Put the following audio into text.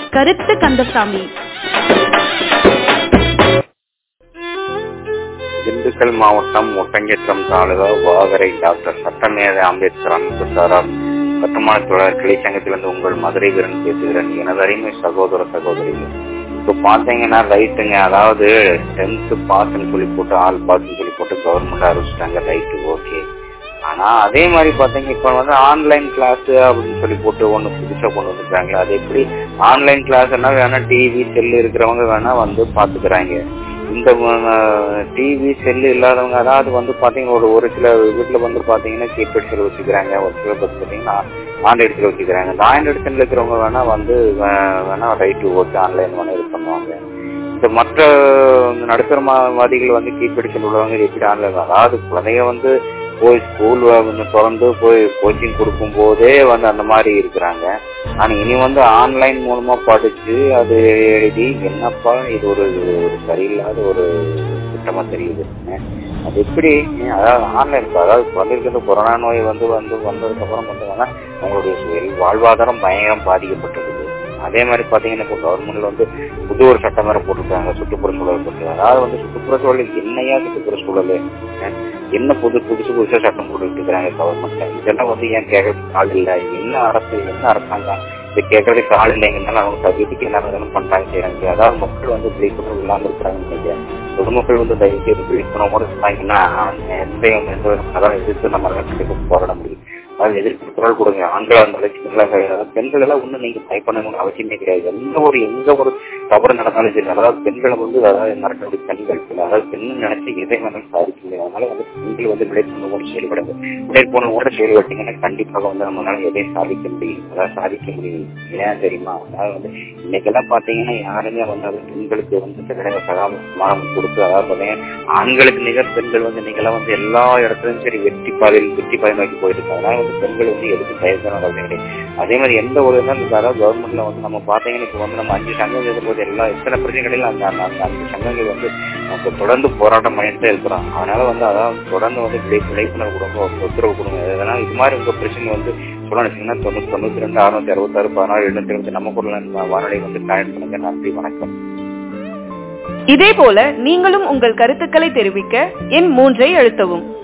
கருத்து கந்தசாமி திண்டுக்கல் மாவட்டம் ஒட்டஞ்சத்திரம் தாலுகா வாகரை டாக்டர் சட்டமேதை அம்பேத்கர் அமைப்பு சாரார் கட்டுமான தொழிலாளர் கிளை சங்கத்திலிருந்து உங்கள் மதுரை வீரன் பேசுகிறேன் எனது அருமை சகோதர சகோதரிகள் இப்போ பாத்தீங்கன்னா ரைட்டுங்க அதாவது டென்த்து பாஸ்ன்னு சொல்லி போட்டு ஆல் பாஸ்ன்னு சொல்லி போட்டு கவர்மெண்ட் அறிவிச்சிட்டாங்க ரைட்டு ஓகே ஆனா அதே மாதிரி பாத்தீங்க இப்ப வந்து ஆன்லைன் கிளாஸ் அப்படின்னு சொல்லி போட்டு ஒண்ணு புதுசா கொண்டு வந்துருக்காங்க அது எப்படி ஆன்லைன் கிளாஸ்னா வேணா டிவி செல்லு இருக்கிறவங்க வேணா வந்து பாத்துக்கிறாங்க இந்த டிவி செல்லு இல்லாதவங்க அதாவது வந்து பாத்தீங்கன்னா ஒரு ஒரு சில வீட்டுல வந்து பாத்தீங்கன்னா கீபேட் செல் வச்சுக்கிறாங்க ஒரு சில வந்து பாத்தீங்கன்னா ஆண்ட்ராய்டு செல் வச்சுக்கிறாங்க இந்த ஆண்ட்ராய்டு செல்ல இருக்கிறவங்க வேணா வந்து வே- வேணா ரைட்டு ஓகே ஆன்லைன் வேணா இது பண்ணுவாங்க இந்த மற்ற நடுத்தரவாதிகள் வந்து கீபேட் செல் உள்ளவங்க இது எப்படி ஆன்லைன் அதாவது குழந்தைங்க வந்து போய் ஸ்கூல் திறந்து போய் கோச்சிங் கொடுக்கும் போதே வந்து அந்த மாதிரி இருக்கிறாங்க ஆனா இனி வந்து ஆன்லைன் மூலமா படிச்சு அது எழுதி என்னப்பா இது ஒரு ஒரு சரியில்லாத ஒரு திட்டமா தெரியுது அது எப்படி அதாவது ஆன்லைன் அதாவது வந்திருக்கிற கொரோனா நோய் வந்து வந்து வந்ததுக்கு அப்புறம் பார்த்தீங்கன்னா அவங்களுடைய சுய- வாழ்வாதாரம் பயங்கரம் பாதிக்கப்பட்டிருக்குது அதே மாதிரி பாத்தீங்கன்னா இப்போ கவர்மெண்ட்ல வந்து புது ஒரு சட்டம் வேற போட்டிருக்காங்க சுற்றுப்புற சூழல் பற்றி அதாவது வந்து சுற்றுப்புற சூழல் என்னையா சுற்றுப்புற சூழல் அஹ் என்ன புது புதுசு புதுசா சட்டம் போட்டுட்டு இருக்கிறாங்க கவர்மெண்ட்ல இதெல்லாம் வந்து ஏன் கேட்கறதுக்கு ஆள் இல்லை என்ன அரசு என்ன அரசாங்கம் இது கேட்கறதுக்கு ஆள் இல்லைங்கனால அவங்க தகுதிக்கு என்ன வேணும் பண்றாங்க செய்யறாங்க அதாவது மக்கள் வந்து விழிப்புணர்வு இல்லாம இருக்கிறாங்க நினைக்கிறேன் பொதுமக்கள் வந்து தயவு செய்து விழிப்புணர்வோட இருந்தாங்கன்னா எந்த எந்த ஒரு அதான் எதிர்த்து நம்ம கண்டிப்பா போராட முடியும் அதாவது எதிர்ப்பு குரல் கொடுங்க ஆண்களா இருந்தாலும் சிங்களா இருந்தாலும் பெண்கள் எல்லாம் ஒண்ணும் நீங்க பயப்படணும்னு பண்ணணும்னு அவசியமே கிடையாது எந்த ஒரு எங்க ஒரு தவறு நடந்தாலும் சரி அதாவது பெண்களை வந்து அதாவது நடக்கக்கூடிய பெண்கள் இல்லை. அதாவது பெண் நினைச்சு எதை வேணாலும் சாதிக்க முடியும் அதனால வந்து பெண்கள் வந்து விளைப்புணர்வோடு செயல்படுங்க விளைப்புணர்வோட செயல்பட்டீங்கன்னா கண்டிப்பாக வந்து நம்மளால எதையும் சாதிக்க முடியும் அதாவது சாதிக்க முடியும் ஏன் தெரியுமா அதாவது வந்து இன்னைக்கெல்லாம் பாத்தீங்கன்னா யாருமே வந்து அது பெண்களுக்கு வந்து கிடையாது சகாமானம் கொடுத்து அதாவது பாத்தீங்கன்னா ஆண்களுக்கு நிகர் பெண்கள் வந்து இன்னைக்கெல்லாம் வந்து எல்லா இடத்துலயும் சரி வெற்றி பாதையில் வெற்றி பாதை நோக்கி போயிட்டு இருக்காங்க அதனால வந்து பெண்கள் வந்து எதுக்கும் பயப்படணும் அப்படின்னு கிடையாது அதே மாதிரி எந்த ஒரு இருந்தாலும் இப்ப அதாவது கவர்மெண்ட்ல வந்து நம்ம பாத்தீங்கன்னா இப்ப வந்து நம்ம அஞ்சு சங்கம் இருக்கும்போது எல்லா எத்தனை பிரச்சனைகளில் அந்த அந்த அந்த அஞ்சு சங்கங்கள் வந்து நம்ம தொடர்ந்து போராட்டம் பண்ணிட்டு தான் இருக்கிறோம் அதனால வந்து அதாவது தொடர்ந்து வந்து விழி விழிப்புணர்வு கொடுங்க உத்தரவு கொடுங்க எதனா இது மாதிரி உங்க பிரச்சனை வந்து சொல்லணுச்சுன்னா தொண்ணூத்தி தொண்ணூத்தி ரெண்டு அறுநூத்தி அறுபத்தாறு பதினாறு எழுநூத்தி இருபத்தி நம்ம குரல் வானொலி வந்து காயன் பண்ணுங்க நன்றி வணக்கம் இதேபோல நீங்களும் உங்கள் கருத்துக்களை தெரிவிக்க எண் மூன்றை அழுத்தவும்